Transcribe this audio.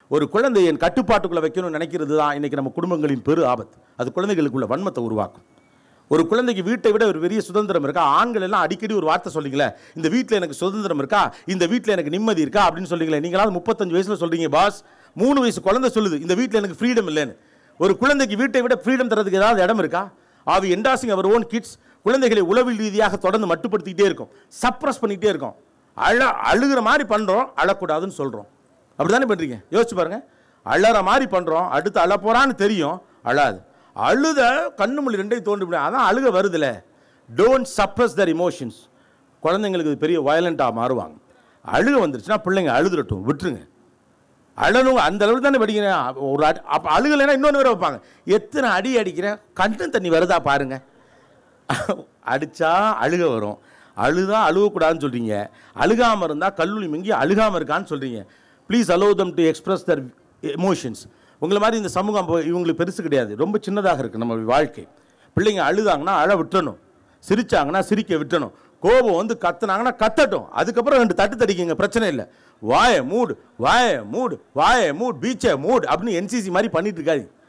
ஒரு குழந்தை என் கட்டுப்பாட்டுக்குள்ளே வைக்கணும்னு நினைக்கிறது தான் இன்றைக்கி நம்ம குடும்பங்களின் பெரு ஆபத்து அது குழந்தைகளுக்குள்ள வன்மத்தை உருவாக்கும் ஒரு குழந்தைக்கு வீட்டை விட ஒரு பெரிய சுதந்திரம் இருக்கா ஆண்கள் எல்லாம் அடிக்கடி ஒரு வார்த்தை சொல்றீங்களே இந்த வீட்டில் எனக்கு சுதந்திரம் இருக்கா இந்த வீட்டில் எனக்கு நிம்மதி இருக்கா அப்படின்னு சொல்றீங்களே நீங்களாவது முப்பத்தஞ்சு வயசுல சொல்றீங்க பாஸ் மூணு வயசு குழந்தை சொல்லுது இந்த வீட்டில் எனக்கு ஃப்ரீடம் இல்லைன்னு ஒரு குழந்தைக்கு வீட்டை விட ஃப்ரீடம் தரதுக்கு ஏதாவது இடம் இருக்கா ஆவி என்டாசிங் அவர் ஓன் கிட்ஸ் குழந்தைகளை உளவில் ரீதியாக தொடர்ந்து மட்டுப்படுத்திக்கிட்டே இருக்கும் சப்ரஸ் பண்ணிக்கிட்டே இருக்கும் அழ அழுகிற மாதிரி பண்ணுறோம் அழக்கூடாதுன்னு சொல்கிறோம் அப்படி தானே பண்ணுறீங்க யோசிச்சு பாருங்க அழற மாதிரி பண்ணுறோம் அடுத்து அழ போகிறான்னு தெரியும் அழாது அழுத கண்ணு மொழி ரெண்டையும் தோண்டி விடும் அதான் அழுக வருதுல டோன்ட் சப்ரஸ் தர் இமோஷன்ஸ் குழந்தைங்களுக்கு இது பெரிய வயலண்ட்டாக மாறுவாங்க அழுக வந்துருச்சுன்னா பிள்ளைங்க அழுதுறட்டும் விட்டுருங்க அழணும் அந்த அளவுக்கு தானே படிக்கிறேன் ஒரு அடி அப்போ அழுகலைன்னா இன்னொன்று வேற வைப்பாங்க எத்தனை அடி அடிக்கிறேன் கண்ணு தண்ணி வருதா பாருங்க அடிச்சா அழுக வரும் அழுதா அழுகக்கூடாதுன்னு சொல்றீங்க அழுகாமல் இருந்தால் கல்லூரி மிங்கி அழுகாமல் இருக்கான்னு சொல்றீங்க please allow them to express their emotions உங்களை மாதிரி இந்த சமூகம் அப்போ இவங்களுக்கு பெருசு கிடையாது ரொம்ப சின்னதாக இருக்குது நம்ம வாழ்க்கை பிள்ளைங்க அழுதாங்கன்னா அழ விட்டணும் சிரிச்சாங்கன்னா சிரிக்க விட்டணும் கோபம் வந்து கத்துனாங்கன்னா கத்தட்டும் அதுக்கப்புறம் ரெண்டு தட்டு தடிக்குங்க பிரச்சனை இல்லை வாய மூடு வாய மூடு வாய மூட் பீச்சை மூட் அப்படின்னு என்சிசி மாதிரி பண்ணிட்டு இருக்காது